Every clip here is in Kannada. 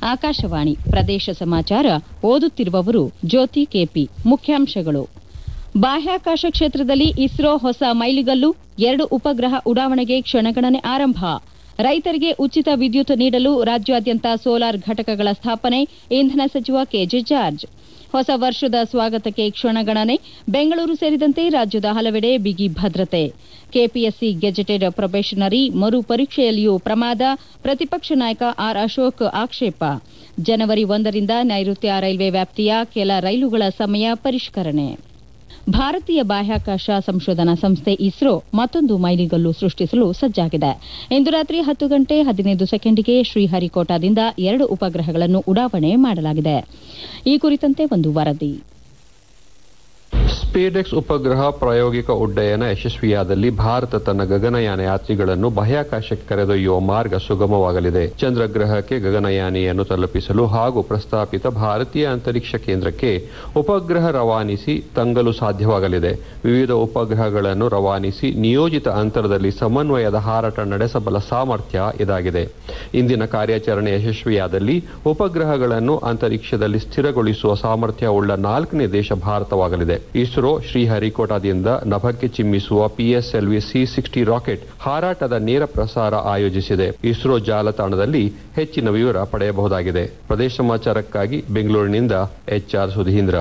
ಆಕಾಶವಾಣಿ ಪ್ರದೇಶ ಸಮಾಚಾರ ಓದುತ್ತಿರುವವರು ಜ್ಯೋತಿ ಕೆಪಿ ಮುಖ್ಯಾಂಶಗಳು ಬಾಹ್ಯಾಕಾಶ ಕ್ಷೇತ್ರದಲ್ಲಿ ಇಸ್ರೋ ಹೊಸ ಮೈಲಿಗಲ್ಲು ಎರಡು ಉಪಗ್ರಹ ಉಡಾವಣೆಗೆ ಕ್ಷಣಗಣನೆ ಆರಂಭ ರೈತರಿಗೆ ಉಚಿತ ವಿದ್ಯುತ್ ನೀಡಲು ರಾಜ್ಯಾದ್ಯಂತ ಸೋಲಾರ್ ಘಟಕಗಳ ಸ್ಥಾಪನೆ ಇಂಧನ ಸಚಿವ ಕೆಜೆ ಜಾರ್ಜ್ ಹೊಸ ವರ್ಷದ ಸ್ವಾಗತಕ್ಕೆ ಕ್ಷಣಗಣನೆ ಬೆಂಗಳೂರು ಸೇರಿದಂತೆ ರಾಜ್ಯದ ಹಲವೆಡೆ ಬಿಗಿ ಭದ್ರತೆ ಕೆಪಿಎಸ್ಸಿ ಗೆಜೆಟೆಡ್ ಪ್ರೊಬೇಷನರಿ ಮರು ಪರೀಕ್ಷೆಯಲ್ಲಿಯೂ ಪ್ರಮಾದ ಪ್ರತಿಪಕ್ಷ ನಾಯಕ ಆರ್ ಅಶೋಕ್ ಆಕ್ಷೇಪ ಜನವರಿ ಒಂದರಿಂದ ನೈಋತ್ಯ ರೈಲ್ವೆ ವ್ಯಾಪ್ತಿಯ ಕೆಲ ರೈಲುಗಳ ಸಮಯ ಪರಿಷ್ಕರಣೆ ಭಾರತೀಯ ಬಾಹ್ಯಾಕಾಶ ಸಂಶೋಧನಾ ಸಂಸ್ಥೆ ಇಸ್ರೋ ಮತ್ತೊಂದು ಮೈಲಿಗಲ್ಲು ಸೃಷ್ಟಿಸಲು ಸಜ್ಜಾಗಿದೆ ಇಂದು ರಾತ್ರಿ ಹತ್ತು ಗಂಟೆ ಹದಿನೈದು ಸೆಕೆಂಡಿಗೆ ಶ್ರೀಹರಿಕೋಟಾದಿಂದ ಎರಡು ಉಪಗ್ರಹಗಳನ್ನು ಉಡಾವಣೆ ಮಾಡಲಾಗಿದೆ ಈ ಕುರಿತಂತೆ ಒಂದು ವರದಿ ಸ್ಪೇಡೆಕ್ಸ್ ಉಪಗ್ರಹ ಪ್ರಾಯೋಗಿಕ ಉಡ್ಡಯನ ಯಶಸ್ವಿಯಾದಲ್ಲಿ ಭಾರತ ತನ್ನ ಗಗನಯಾನ ಯಾತ್ರಿಗಳನ್ನು ಬಾಹ್ಯಾಕಾಶಕ್ಕೆ ಕರೆದೊಯ್ಯುವ ಮಾರ್ಗ ಸುಗಮವಾಗಲಿದೆ ಚಂದ್ರಗ್ರಹಕ್ಕೆ ಗಗನಯಾನಿಯನ್ನು ತಲುಪಿಸಲು ಹಾಗೂ ಪ್ರಸ್ತಾಪಿತ ಭಾರತೀಯ ಅಂತರಿಕ್ಷ ಕೇಂದ್ರಕ್ಕೆ ಉಪಗ್ರಹ ರವಾನಿಸಿ ತಂಗಲು ಸಾಧ್ಯವಾಗಲಿದೆ ವಿವಿಧ ಉಪಗ್ರಹಗಳನ್ನು ರವಾನಿಸಿ ನಿಯೋಜಿತ ಅಂತರದಲ್ಲಿ ಸಮನ್ವಯದ ಹಾರಾಟ ನಡೆಸಬಲ್ಲ ಸಾಮರ್ಥ್ಯ ಇದಾಗಿದೆ ಇಂದಿನ ಕಾರ್ಯಾಚರಣೆ ಯಶಸ್ವಿಯಾದಲ್ಲಿ ಉಪಗ್ರಹಗಳನ್ನು ಅಂತರಿಕ್ಷದಲ್ಲಿ ಸ್ಥಿರಗೊಳಿಸುವ ಸಾಮರ್ಥ್ಯ ಉಳ್ಳ ನಾಲ್ಕನೇ ದೇಶ ಭಾರತವಾಗಲಿದೆ ಇಸ್ರೋ ಶ್ರೀಹರಿಕೋಟಾದಿಂದ ನಭಕ್ಕೆ ಚಿಮ್ಮಿಸುವ ಪಿಎಸ್ಎಲ್ವಿ ಸಿ ಸಿಕ್ಸ್ಟಿ ರಾಕೆಟ್ ಹಾರಾಟದ ನೇರ ಪ್ರಸಾರ ಆಯೋಜಿಸಿದೆ ಇಸ್ರೋ ಜಾಲತಾಣದಲ್ಲಿ ಹೆಚ್ಚಿನ ವಿವರ ಪಡೆಯಬಹುದಾಗಿದೆ ಪ್ರದೇಶ ಸಮಾಚಾರಕ್ಕಾಗಿ ಬೆಂಗಳೂರಿನಿಂದ ಎಚ್ಆರ್ ಸುಧೀಂದ್ರ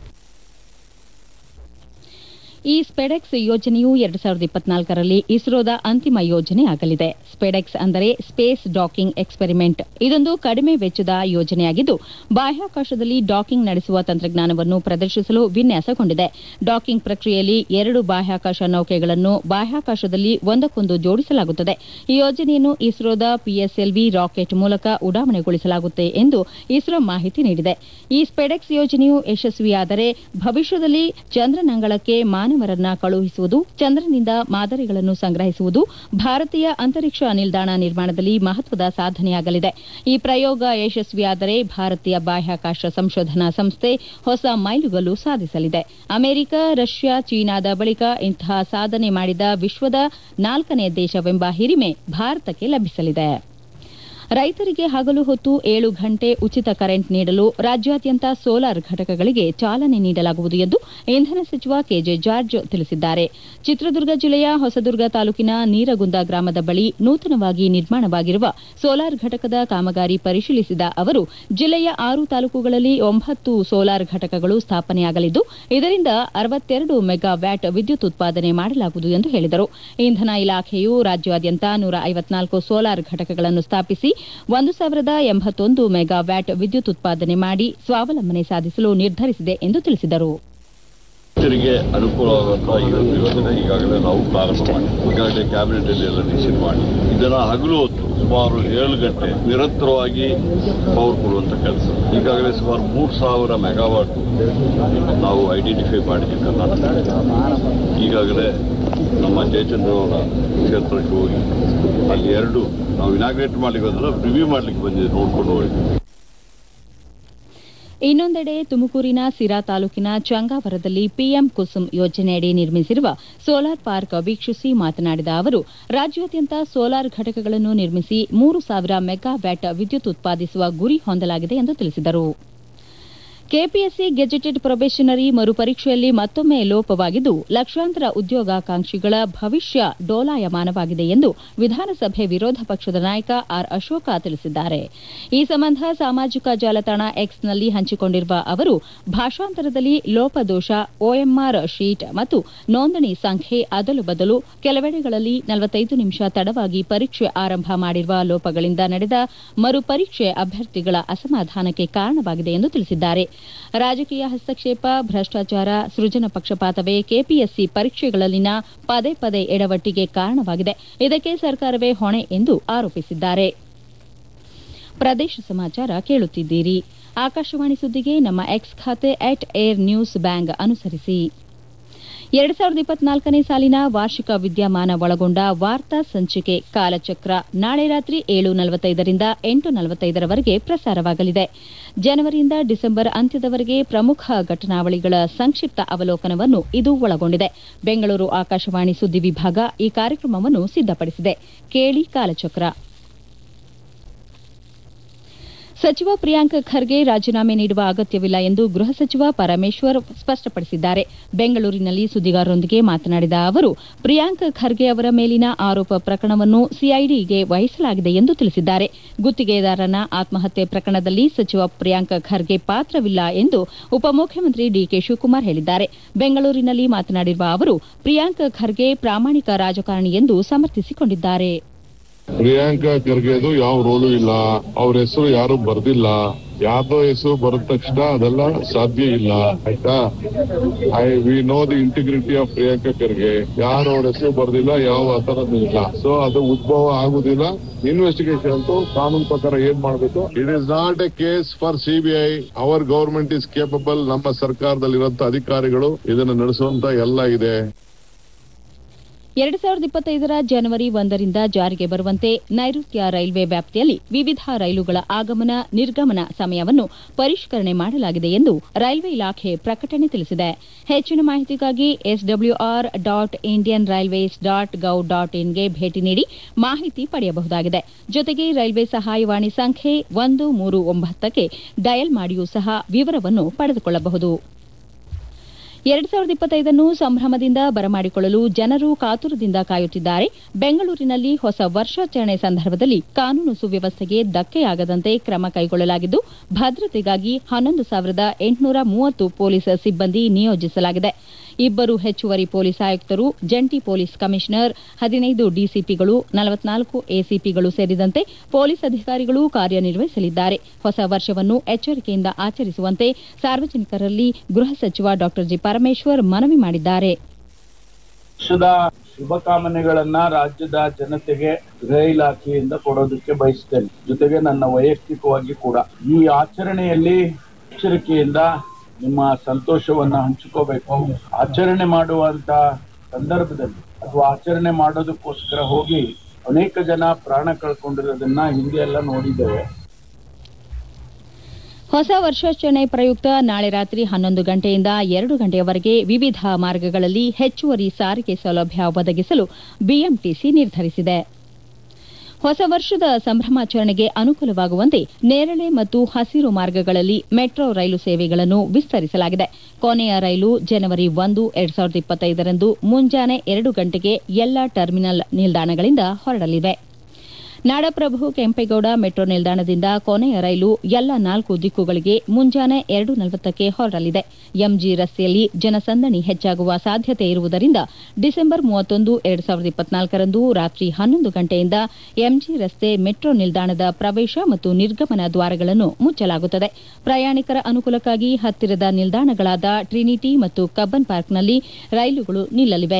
ಈ ಸ್ಪೆಡೆಕ್ಸ್ ಯೋಜನೆಯು ಎರಡು ಸಾವಿರದ ಇಪ್ಪತ್ನಾಲ್ಕರಲ್ಲಿ ಇಸ್ರೋದ ಅಂತಿಮ ಯೋಜನೆ ಆಗಲಿದೆ ಸ್ಪೆಡೆಕ್ಸ್ ಅಂದರೆ ಸ್ಪೇಸ್ ಡಾಕಿಂಗ್ ಎಕ್ಸ್ಪೆರಿಮೆಂಟ್ ಇದೊಂದು ಕಡಿಮೆ ವೆಚ್ಚದ ಯೋಜನೆಯಾಗಿದ್ದು ಬಾಹ್ಯಾಕಾಶದಲ್ಲಿ ಡಾಕಿಂಗ್ ನಡೆಸುವ ತಂತ್ರಜ್ಞಾನವನ್ನು ಪ್ರದರ್ಶಿಸಲು ವಿನ್ಯಾಸಗೊಂಡಿದೆ ಡಾಕಿಂಗ್ ಪ್ರಕ್ರಿಯೆಯಲ್ಲಿ ಎರಡು ಬಾಹ್ಯಾಕಾಶ ನೌಕೆಗಳನ್ನು ಬಾಹ್ಯಾಕಾಶದಲ್ಲಿ ಒಂದಕ್ಕೊಂದು ಜೋಡಿಸಲಾಗುತ್ತದೆ ಈ ಯೋಜನೆಯನ್ನು ಇಸ್ರೋದ ಪಿಎಸ್ಎಲ್ವಿ ರಾಕೆಟ್ ಮೂಲಕ ಉಡಾವಣೆಗೊಳಿಸಲಾಗುತ್ತೆ ಎಂದು ಇಸ್ರೋ ಮಾಹಿತಿ ನೀಡಿದೆ ಈ ಸ್ಪೆಡೆಕ್ಸ್ ಯೋಜನೆಯು ಯಶಸ್ವಿಯಾದರೆ ಭವಿಷ್ಯದಲ್ಲಿ ಚಂದ್ರನಂಗಳಕ್ಕೆ ಮಾನವರನ್ನ ಕಳುಹಿಸುವುದು ಚಂದ್ರನಿಂದ ಮಾದರಿಗಳನ್ನು ಸಂಗ್ರಹಿಸುವುದು ಭಾರತೀಯ ಅಂತರಿಕ್ಷ ನಿಲ್ದಾಣ ನಿರ್ಮಾಣದಲ್ಲಿ ಮಹತ್ವದ ಸಾಧನೆಯಾಗಲಿದೆ ಈ ಪ್ರಯೋಗ ಯಶಸ್ವಿಯಾದರೆ ಭಾರತೀಯ ಬಾಹ್ಯಾಕಾಶ ಸಂಶೋಧನಾ ಸಂಸ್ಥೆ ಹೊಸ ಮೈಲುಗಲ್ಲು ಸಾಧಿಸಲಿದೆ ಅಮೆರಿಕ ರಷ್ಯಾ ಚೀನಾದ ಬಳಿಕ ಇಂತಹ ಸಾಧನೆ ಮಾಡಿದ ವಿಶ್ವದ ನಾಲ್ಕನೇ ದೇಶವೆಂಬ ಹಿರಿಮೆ ಭಾರತಕ್ಕೆ ಲಭಿಸಲಿದೆ ರೈತರಿಗೆ ಹಗಲು ಹೊತ್ತು ಏಳು ಗಂಟೆ ಉಚಿತ ಕರೆಂಟ್ ನೀಡಲು ರಾಜ್ಯಾದ್ಯಂತ ಸೋಲಾರ್ ಘಟಕಗಳಿಗೆ ಚಾಲನೆ ನೀಡಲಾಗುವುದು ಎಂದು ಇಂಧನ ಸಚಿವ ಕೆಜೆ ಜಾರ್ಜ್ ತಿಳಿಸಿದ್ದಾರೆ ಚಿತ್ರದುರ್ಗ ಜಿಲ್ಲೆಯ ಹೊಸದುರ್ಗ ತಾಲೂಕಿನ ನೀರಗುಂದ ಗ್ರಾಮದ ಬಳಿ ನೂತನವಾಗಿ ನಿರ್ಮಾಣವಾಗಿರುವ ಸೋಲಾರ್ ಘಟಕದ ಕಾಮಗಾರಿ ಪರಿಶೀಲಿಸಿದ ಅವರು ಜಿಲ್ಲೆಯ ಆರು ತಾಲೂಕುಗಳಲ್ಲಿ ಒಂಬತ್ತು ಸೋಲಾರ್ ಘಟಕಗಳು ಸ್ಥಾಪನೆಯಾಗಲಿದ್ದು ಇದರಿಂದ ಅರವತ್ತೆರಡು ಮೆಗಾ ವ್ಯಾಟ್ ವಿದ್ಯುತ್ ಉತ್ಪಾದನೆ ಮಾಡಲಾಗುವುದು ಎಂದು ಹೇಳಿದರು ಇಂಧನ ಇಲಾಖೆಯು ರಾಜ್ಯಾದ್ಯಂತ ನೂರ ಐವತ್ನಾಲ್ಕು ಸೋಲಾರ್ ಘಟಕಗಳನ್ನು ಸ್ಥಾಪಿಸಿ ಒಂದು ಸಾವಿರದ ಎಂಬತ್ತೊಂದು ಮೆಗಾ ವ್ಯಾಟ್ ವಿದ್ಯುತ್ ಉತ್ಪಾದನೆ ಮಾಡಿ ಸ್ವಾವಲಂಬನೆ ಸಾಧಿಸಲು ನಿರ್ಧರಿಸಿದೆ ಎಂದು ತಿಳಿಸಿದರು ರೈತರಿಗೆ ಅನುಕೂಲವಾಗುವಂತಹ ಈ ಒಂದು ಯೋಜನೆ ಈಗಾಗಲೇ ನಾವು ಪ್ರಾರಂಭ ಮಾಡಿ ಈಗಾಗಲೇ ಕ್ಯಾಬಿನೆಟ್ ಅಲ್ಲಿ ಎಲ್ಲ ಡಿಸಿಷನ್ ಮಾಡಿ ಇದನ್ನ ಹಗಲು ಹೊತ್ತು ಸುಮಾರು ಏಳು ಗಂಟೆ ನಿರಂತರವಾಗಿ ಪವರ್ ಕೊಡುವಂತ ಕೆಲಸ ಈಗಾಗಲೇ ಸುಮಾರು ಮೂರು ಸಾವಿರ ಮೆಗಾವಾಟ್ ನಾವು ಐಡೆಂಟಿಫೈ ಮಾಡಿದ್ದೀವಿ ಕರ್ನಾಟಕ ಈಗಾಗಲೇ ನಮ್ಮ ಜಯಚಂದ್ರವರ ಕ್ಷೇತ್ರಕ್ಕೆ ಹೋಗಿ ಅಲ್ಲಿ ಎರಡು ನಾವು ಇನಾಗ್ರೇಟ್ ಮಾಡ್ಲಿಕ್ಕೆ ಬಂದ್ರೆ ರಿವ್ಯೂ ಮಾಡ್ಲಿಕ್ಕೆ ಬಂದಿದೆ ನೋಡ್ಕೊಂಡು ಹೋಗಿ ಇನ್ನೊಂದೆಡೆ ತುಮಕೂರಿನ ಸಿರಾ ತಾಲೂಕಿನ ಚಂಗಾವರದಲ್ಲಿ ಪಿಎಂ ಕುಸುಮ್ ಯೋಜನೆಯಡಿ ನಿರ್ಮಿಸಿರುವ ಸೋಲಾರ್ ಪಾರ್ಕ್ ವೀಕ್ಷಿಸಿ ಮಾತನಾಡಿದ ಅವರು ರಾಜ್ಯಾದ್ಯಂತ ಸೋಲಾರ್ ಘಟಕಗಳನ್ನು ನಿರ್ಮಿಸಿ ಮೂರು ಸಾವಿರ ಮೆಗಾ ವ್ಯಾಟ್ ವಿದ್ಯುತ್ ಉತ್ಪಾದಿಸುವ ಗುರಿ ಹೊಂದಲಾಗಿದೆ ಎಂದು ತಿಳಿಸಿದರು ಕೆಪಿಎಸ್ಸಿ ಗೆಜೆಟೆಡ್ ಪ್ರೊಬೇಷನರಿ ಮರುಪರೀಕ್ಷೆಯಲ್ಲಿ ಮತ್ತೊಮ್ಮೆ ಲೋಪವಾಗಿದ್ದು ಲಕ್ಷಾಂತರ ಉದ್ಯೋಗಾಕಾಂಕ್ಷಿಗಳ ಭವಿಷ್ಯ ಡೋಲಾಯಮಾನವಾಗಿದೆ ಎಂದು ವಿಧಾನಸಭೆ ವಿರೋಧ ಪಕ್ಷದ ನಾಯಕ ಆರ್ ಅಶೋಕ ತಿಳಿಸಿದ್ದಾರೆ ಈ ಸಂಬಂಧ ಸಾಮಾಜಿಕ ಜಾಲತಾಣ ಎಕ್ಸ್ನಲ್ಲಿ ಹಂಚಿಕೊಂಡಿರುವ ಅವರು ಭಾಷಾಂತರದಲ್ಲಿ ಲೋಪದೋಷ ಒಎಂಆರ್ ಶೀಟ್ ಮತ್ತು ನೋಂದಣಿ ಸಂಖ್ಯೆ ಅದಲು ಬದಲು ಕೆಲವೆಡೆಗಳಲ್ಲಿ ನಲವತ್ತೈದು ನಿಮಿಷ ತಡವಾಗಿ ಪರೀಕ್ಷೆ ಆರಂಭ ಮಾಡಿರುವ ಲೋಪಗಳಿಂದ ನಡೆದ ಮರುಪರೀಕ್ಷೆ ಅಭ್ಯರ್ಥಿಗಳ ಅಸಮಾಧಾನಕ್ಕೆ ಕಾರಣವಾಗಿದೆ ಎಂದು ತಿಳಿಸಿದ್ದಾರೆ ರಾಜಕೀಯ ಹಸ್ತಕ್ಷೇಪ ಭ್ರಷ್ಟಾಚಾರ ಸೃಜನ ಪಕ್ಷಪಾತವೇ ಕೆಪಿಎಸ್ಸಿ ಪರೀಕ್ಷೆಗಳಲ್ಲಿನ ಪದೇ ಪದೇ ಎಡವಟ್ಟಿಗೆ ಕಾರಣವಾಗಿದೆ ಇದಕ್ಕೆ ಸರ್ಕಾರವೇ ಹೊಣೆ ಎಂದು ಆರೋಪಿಸಿದ್ದಾರೆ ಪ್ರದೇಶ ಸಮಾಚಾರ ಕೇಳುತ್ತಿದ್ದೀರಿ ಆಕಾಶವಾಣಿ ಸುದ್ದಿಗೆ ನಮ್ಮ ಎಕ್ಸ್ ಖಾತೆ ಅಟ್ ಏರ್ ನ್ಯೂಸ್ ಬ್ಯಾಂಗ್ ಅನುಸರಿಸಿ ಎರಡು ಸಾವಿರದ ಇಪ್ಪತ್ನಾಲ್ಕನೇ ಸಾಲಿನ ವಾರ್ಷಿಕ ವಿದ್ಯಮಾನ ಒಳಗೊಂಡ ವಾರ್ತಾ ಸಂಚಿಕೆ ಕಾಲಚಕ್ರ ನಾಳೆ ರಾತ್ರಿ ಏಳು ನಲವತ್ತೈದರಿಂದ ಎಂಟು ನಲವತ್ತೈದರವರೆಗೆ ಪ್ರಸಾರವಾಗಲಿದೆ ಜನವರಿಯಿಂದ ಡಿಸೆಂಬರ್ ಅಂತ್ಯದವರೆಗೆ ಪ್ರಮುಖ ಘಟನಾವಳಿಗಳ ಸಂಕ್ಷಿಪ್ತ ಅವಲೋಕನವನ್ನು ಇದು ಒಳಗೊಂಡಿದೆ ಬೆಂಗಳೂರು ಆಕಾಶವಾಣಿ ಸುದ್ದಿ ವಿಭಾಗ ಈ ಕಾರ್ಯಕ್ರಮವನ್ನು ಸಿದ್ದಪಡಿಸಿದೆ ಕೇಳಿ ಕಾಲಚಕ್ರ ಸಚಿವ ಪ್ರಿಯಾಂಕ್ ಖರ್ಗೆ ರಾಜೀನಾಮೆ ನೀಡುವ ಅಗತ್ಯವಿಲ್ಲ ಎಂದು ಗೃಹ ಸಚಿವ ಪರಮೇಶ್ವರ್ ಸ್ಪಷ್ಟಪಡಿಸಿದ್ದಾರೆ ಬೆಂಗಳೂರಿನಲ್ಲಿ ಸುದ್ದಿಗಾರರೊಂದಿಗೆ ಮಾತನಾಡಿದ ಅವರು ಪ್ರಿಯಾಂಕ್ ಖರ್ಗೆ ಅವರ ಮೇಲಿನ ಆರೋಪ ಪ್ರಕರಣವನ್ನು ಸಿಐಡಿಗೆ ವಹಿಸಲಾಗಿದೆ ಎಂದು ತಿಳಿಸಿದ್ದಾರೆ ಗುತ್ತಿಗೆದಾರನ ಆತ್ಮಹತ್ಯೆ ಪ್ರಕರಣದಲ್ಲಿ ಸಚಿವ ಪ್ರಿಯಾಂಕ್ ಖರ್ಗೆ ಪಾತ್ರವಿಲ್ಲ ಎಂದು ಉಪಮುಖ್ಯಮಂತ್ರಿ ಡಿಕೆ ಶಿವಕುಮಾರ್ ಹೇಳಿದ್ದಾರೆ ಬೆಂಗಳೂರಿನಲ್ಲಿ ಮಾತನಾಡಿರುವ ಅವರು ಪ್ರಿಯಾಂಕ್ ಖರ್ಗೆ ಪ್ರಾಮಾಣಿಕ ರಾಜಕಾರಣಿ ಎಂದು ಸಮರ್ಥಿಸಿಕೊಂಡಿದ್ದಾರೆ ಪ್ರಿಯಾಂಕಾ ಖರ್ಗೆದು ಯಾವ ರೋಲು ಇಲ್ಲ ಅವ್ರ ಹೆಸರು ಯಾರು ಬರ್ದಿಲ್ಲ ಯಾರ್ದೋ ಹೆಸರು ಬರದ ತಕ್ಷಣ ಅದೆಲ್ಲ ಸಾಧ್ಯ ಇಲ್ಲ ಆಯ್ತಾ I we know the integrity of Priyanka Kharge ಯಾರು ಅವ್ರ ಹೆಸರು ಬರ್ದಿಲ್ಲ ಯಾವ ಆತರದ್ದು ಇಲ್ಲ ಸೊ ಅದು ಉದ್ಭವ ಆಗುದಿಲ್ಲ ಇನ್ವೆಸ್ಟಿಗೇಷನ್ ಅಂತೂ ಕಾನೂನು ಪ್ರಕಾರ ಏನ್ ಮಾಡಬೇಕು it is not a case for CBI our government is capable ನಮ್ಮ ಸರ್ಕಾರದಲ್ಲಿರುವಂತ ಅಧಿಕಾರಿಗಳು ಇದನ್ನು ನಡೆಸುವಂತ ಎಲ್ಲ ಇದೆ ಎರಡು ಸಾವಿರದ ಇಪ್ಪತ್ತೈದರ ಜನವರಿ ಒಂದರಿಂದ ಜಾರಿಗೆ ಬರುವಂತೆ ನೈಋತ್ಯ ರೈಲ್ವೆ ವ್ಯಾಪ್ತಿಯಲ್ಲಿ ವಿವಿಧ ರೈಲುಗಳ ಆಗಮನ ನಿರ್ಗಮನ ಸಮಯವನ್ನು ಪರಿಷ್ಕರಣೆ ಮಾಡಲಾಗಿದೆ ಎಂದು ರೈಲ್ವೆ ಇಲಾಖೆ ಪ್ರಕಟಣೆ ತಿಳಿಸಿದೆ ಹೆಚ್ಚಿನ ಮಾಹಿತಿಗಾಗಿ SWR dot Indian Railways dot gov dot ಇನ್ಗೆ ಭೇಟಿ ನೀಡಿ ಮಾಹಿತಿ ಪಡೆಯಬಹುದಾಗಿದೆ ಜೊತೆಗೆ ರೈಲ್ವೆ ಸಹಾಯವಾಣಿ ಸಂಖ್ಯೆ ಒಂದು ಮೂರು ಒಂಬತ್ತಕ್ಕೆ ಡಯಲ್ ಮಾಡಿಯೂ ಸಹ ವಿವರವನ್ನು ಪಡೆದುಕೊಳ್ಳಬಹುದು ಎರಡು ಸಾವಿರದ ಇಪ್ಪತ್ತೈದನ್ನು ಸಂಭ್ರಮದಿಂದ ಬರಮಾಡಿಕೊಳ್ಳಲು ಜನರು ಕಾತುರದಿಂದ ಕಾಯುತ್ತಿದ್ದಾರೆ ಬೆಂಗಳೂರಿನಲ್ಲಿ ಹೊಸ ವರ್ಷಾಚರಣೆ ಸಂದರ್ಭದಲ್ಲಿ ಕಾನೂನು ಸುವ್ಯವಸ್ಥೆಗೆ ಧಕ್ಕೆಯಾಗದಂತೆ ಕ್ರಮ ಕೈಗೊಳ್ಳಲಾಗಿದ್ದು ಭದ್ರತೆಗಾಗಿ ಹನ್ನೊಂದು ಸಾವಿರದ ಎಂಟುನೂರ ಮೂವತ್ತು ಪೊಲೀಸ್ ಸಿಬ್ಬಂದಿ ನಿಯೋಜಿಸಲಾಗಿದೆ ಇಬ್ಬರು ಹೆಚ್ಚುವರಿ ಪೊಲೀಸ್ ಆಯುಕ್ತರು ಜಂಟಿ ಪೊಲೀಸ್ ಕಮಿಷನರ್ ಹದಿನೈದು ಡಿಸಿಪಿಗಳು ನಲವತ್ನಾಲ್ಕು ಎಸಿಪಿಗಳು ಸೇರಿದಂತೆ ಪೊಲೀಸ್ ಅಧಿಕಾರಿಗಳು ಕಾರ್ಯನಿರ್ವಹಿಸಲಿದ್ದಾರೆ ಹೊಸ ವರ್ಷವನ್ನು ಎಚ್ಚರಿಕೆಯಿಂದ ಆಚರಿಸುವಂತೆ ಸಾರ್ವಜನಿಕರಲ್ಲಿ ಗೃಹ ಸಚಿವ ಡಾ ಜಿ ಪರಮೇಶ್ವರ್ ಮನವಿ ಮಾಡಿದ್ದಾರೆ ವರ್ಷದ ಶುಭಕಾಮನೆಗಳನ್ನ ರಾಜ್ಯದ ಜನತೆಗೆ ಗೃಹ ಇಲಾಖೆಯಿಂದ ಕೊಡೋದಕ್ಕೆ ಬಯಸ್ತೇನೆ ಜೊತೆಗೆ ನನ್ನ ವೈಯಕ್ತಿಕವಾಗಿ ಕೂಡ ಈ ಆಚರಣೆಯಲ್ಲಿ ಎಚ್ಚರಿಕೆಯಿಂದ ನಿಮ್ಮ ಸಂತೋಷವನ್ನ ಹಂಚಿಕೋಬೇಕು ಆಚರಣೆ ಮಾಡುವಂತ ಸಂದರ್ಭದಲ್ಲಿ ಅಥವಾ ಆಚರಣೆ ಮಾಡೋದಕ್ಕೋಸ್ಕರ ಹೋಗಿ ಅನೇಕ ಜನ ಪ್ರಾಣ ಕಳ್ಕೊಂಡಿರೋದನ್ನ ಹಿಂದೆ ಎಲ್ಲ ನೋಡಿದ್ದೇವೆ ಹೊಸ ವರ್ಷಾಚರಣೆ ಪ್ರಯುಕ್ತ ನಾಳೆ ರಾತ್ರಿ ಹನ್ನೊಂದು ಗಂಟೆಯಿಂದ ಎರಡು ಗಂಟೆಯವರೆಗೆ ವಿವಿಧ ಮಾರ್ಗಗಳಲ್ಲಿ ಹೆಚ್ಚುವರಿ ಸಾರಿಗೆ ಸೌಲಭ್ಯ ಒದಗಿಸಲು ಬಿಎಂಟಿಸಿ ನಿರ್ಧರಿಸಿದೆ ಹೊಸ ವರ್ಷದ ಸಂಭ್ರಮಾಚರಣೆಗೆ ಅನುಕೂಲವಾಗುವಂತೆ ನೇರಳೆ ಮತ್ತು ಹಸಿರು ಮಾರ್ಗಗಳಲ್ಲಿ ಮೆಟ್ರೋ ರೈಲು ಸೇವೆಗಳನ್ನು ವಿಸ್ತರಿಸಲಾಗಿದೆ ಕೊನೆಯ ರೈಲು ಜನವರಿ ಒಂದು ಎರಡ್ ಸಾವಿರದ ಇಪ್ಪತ್ತೈದರಂದು ಮುಂಜಾನೆ ಎರಡು ಗಂಟೆಗೆ ಎಲ್ಲಾ ಟರ್ಮಿನಲ್ ನಿಲ್ದಾಣಗಳಿಂದ ಹೊರಡಲಿವೆ ನಾಡಪ್ರಭು ಕೆಂಪೇಗೌಡ ಮೆಟ್ರೋ ನಿಲ್ದಾಣದಿಂದ ಕೊನೆಯ ರೈಲು ಎಲ್ಲ ನಾಲ್ಕು ದಿಕ್ಕುಗಳಿಗೆ ಮುಂಜಾನೆ ಎರಡು ನಲವತ್ತಕ್ಕೆ ಹೊರಡಲಿದೆ ಎಂಜಿ ರಸ್ತೆಯಲ್ಲಿ ಜನಸಂದಣಿ ಹೆಚ್ಚಾಗುವ ಸಾಧ್ಯತೆ ಇರುವುದರಿಂದ ಡಿಸೆಂಬರ್ ಮೂವತ್ತೊಂದು ಎರಡು ಸಾವಿರದ ಇಪ್ಪತ್ನಾಲ್ಕರಂದು ರಾತ್ರಿ ಹನ್ನೊಂದು ಗಂಟೆಯಿಂದ ಎಂಜಿ ರಸ್ತೆ ಮೆಟ್ರೋ ನಿಲ್ದಾಣದ ಪ್ರವೇಶ ಮತ್ತು ನಿರ್ಗಮನ ದ್ವಾರಗಳನ್ನು ಮುಚ್ಚಲಾಗುತ್ತದೆ ಪ್ರಯಾಣಿಕರ ಅನುಕೂಲಕ್ಕಾಗಿ ಹತ್ತಿರದ ನಿಲ್ದಾಣಗಳಾದ ಟ್ರಿನಿಟಿ ಮತ್ತು ಕಬ್ಬನ್ ಪಾರ್ಕ್ನಲ್ಲಿ ರೈಲುಗಳು ನಿಲ್ಲಲಿವೆ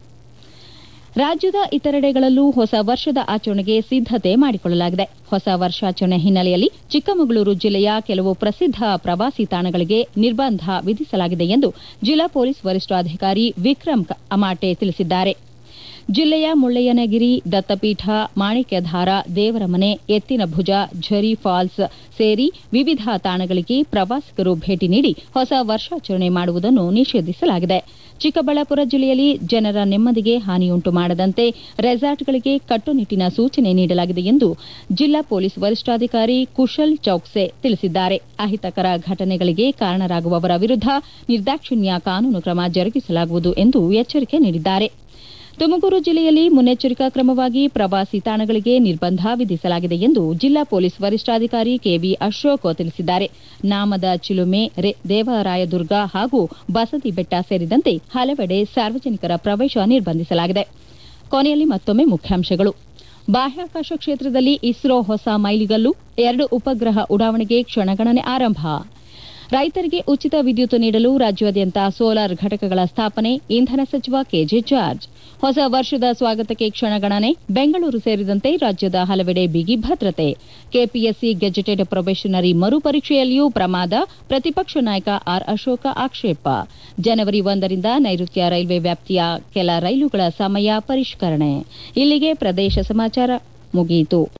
ರಾಜ್ಯದ ಇತರೆಡೆಗಳಲ್ಲೂ ಹೊಸ ವರ್ಷದ ಆಚರಣೆಗೆ ಸಿದ್ದತೆ ಮಾಡಿಕೊಳ್ಳಲಾಗಿದೆ ಹೊಸ ವರ್ಷಾಚರಣೆ ಹಿನ್ನೆಲೆಯಲ್ಲಿ ಚಿಕ್ಕಮಗಳೂರು ಜಿಲ್ಲೆಯ ಕೆಲವು ಪ್ರಸಿದ್ಧ ಪ್ರವಾಸಿ ತಾಣಗಳಿಗೆ ನಿರ್ಬಂಧ ವಿಧಿಸಲಾಗಿದೆ ಎಂದು ಜಿಲ್ಲಾ ಪೊಲೀಸ್ ವರಿಷ್ಠಾಧಿಕಾರಿ ವಿಕ್ರಮ್ ಅಮಾಟೆ ತಿಳಿಸಿದ್ದಾರೆ ಜಿಲ್ಲೆಯ ಮುಳ್ಳಯ್ಯನಗಿರಿ ದತ್ತಪೀಠ ಮಾಣಿಕ್ಯಧಾರ ದೇವರಮನೆ ಎತ್ತಿನಭುಜ ಝರಿ ಫಾಲ್ಸ್ ಸೇರಿ ವಿವಿಧ ತಾಣಗಳಿಗೆ ಪ್ರವಾಸಿಗರು ಭೇಟಿ ನೀಡಿ ಹೊಸ ವರ್ಷಾಚರಣೆ ಮಾಡುವುದನ್ನು ನಿಷೇಧಿಸಲಾಗಿದೆ ಚಿಕ್ಕಬಳ್ಳಾಪುರ ಜಿಲ್ಲೆಯಲ್ಲಿ ಜನರ ನೆಮ್ಮದಿಗೆ ಹಾನಿಯುಂಟು ಮಾಡದಂತೆ ರೆಸಾರ್ಟ್ಗಳಿಗೆ ಕಟ್ಟುನಿಟ್ಟಿನ ಸೂಚನೆ ನೀಡಲಾಗಿದೆ ಎಂದು ಜಿಲ್ಲಾ ಪೊಲೀಸ್ ವರಿಷ್ಠಾಧಿಕಾರಿ ಕುಶಲ್ ಚೌಕ್ಸೆ ತಿಳಿಸಿದ್ದಾರೆ ಅಹಿತಕರ ಘಟನೆಗಳಿಗೆ ಕಾರಣರಾಗುವವರ ವಿರುದ್ಧ ನಿರ್ದಾಕ್ಷಿಣ್ಯ ಕಾನೂನು ಕ್ರಮ ಜರುಗಿಸಲಾಗುವುದು ಎಂದು ಎಚ್ಚರಿಕೆ ನೀಡಿದ್ದಾರೆ ತುಮಕೂರು ಜಿಲ್ಲೆಯಲ್ಲಿ ಮುನ್ನೆಚ್ಚರಿಕಾ ಕ್ರಮವಾಗಿ ಪ್ರವಾಸಿ ತಾಣಗಳಿಗೆ ನಿರ್ಬಂಧ ವಿಧಿಸಲಾಗಿದೆ ಎಂದು ಜಿಲ್ಲಾ ಪೊಲೀಸ್ ವರಿಷ್ಠಾಧಿಕಾರಿ ಕೆವಿ ಅಶೋಕ್ ತಿಳಿಸಿದ್ದಾರೆ ನಾಮದ ಚಿಲುಮೆ ದೇವರಾಯದುರ್ಗ ಹಾಗೂ ಬಸದಿ ಬೆಟ್ಟ ಸೇರಿದಂತೆ ಹಲವೆಡೆ ಸಾರ್ವಜನಿಕರ ಪ್ರವೇಶ ನಿರ್ಬಂಧಿಸಲಾಗಿದೆ ಕೊನೆಯಲ್ಲಿ ಮತ್ತೊಮ್ಮೆ ಮುಖ್ಯಾಂಶಗಳು ಬಾಹ್ಯಾಕಾಶ ಕ್ಷೇತ್ರದಲ್ಲಿ ಇಸ್ರೋ ಹೊಸ ಮೈಲಿಗಲ್ಲು ಎರಡು ಉಪಗ್ರಹ ಉಡಾವಣೆಗೆ ಕ್ಷಣಗಣನೆ ಆರಂಭ ರೈತರಿಗೆ ಉಚಿತ ವಿದ್ಯುತ್ ನೀಡಲು ರಾಜ್ಯಾದ್ಯಂತ ಸೋಲಾರ್ ಘಟಕಗಳ ಸ್ಥಾಪನೆ ಇಂಧನ ಸಚಿವ ಕೆಜೆ ಜಾರ್ಜ್ ಹೊಸ ವರ್ಷದ ಸ್ವಾಗತಕ್ಕೆ ಕ್ಷಣಗಣನೆ ಬೆಂಗಳೂರು ಸೇರಿದಂತೆ ರಾಜ್ಯದ ಹಲವೆಡೆ ಬಿಗಿ ಭದ್ರತೆ ಕೆಪಿಎಸ್ಸಿ ಗೆಜೆಟೆಡ್ ಪ್ರೊಬೇಷನರಿ ಮರುಪರೀಕ್ಷೆಯಲ್ಲಿಯೂ ಪ್ರಮಾದ ಪ್ರತಿಪಕ್ಷ ನಾಯಕ ಆರ್ ಅಶೋಕ ಆಕ್ಷೇಪ ಜನವರಿ ಒಂದರಿಂದ ನೈಋತ್ಯ ರೈಲ್ವೆ ವ್ಯಾಪ್ತಿಯ ಕೆಲ ರೈಲುಗಳ ಸಮಯ ಪರಿಷ್ಕರಣೆ ಇಲ್ಲಿಗೆ ಪ್ರದೇಶ ಸಮಾಚಾರ ಮುಗಿಯಿತು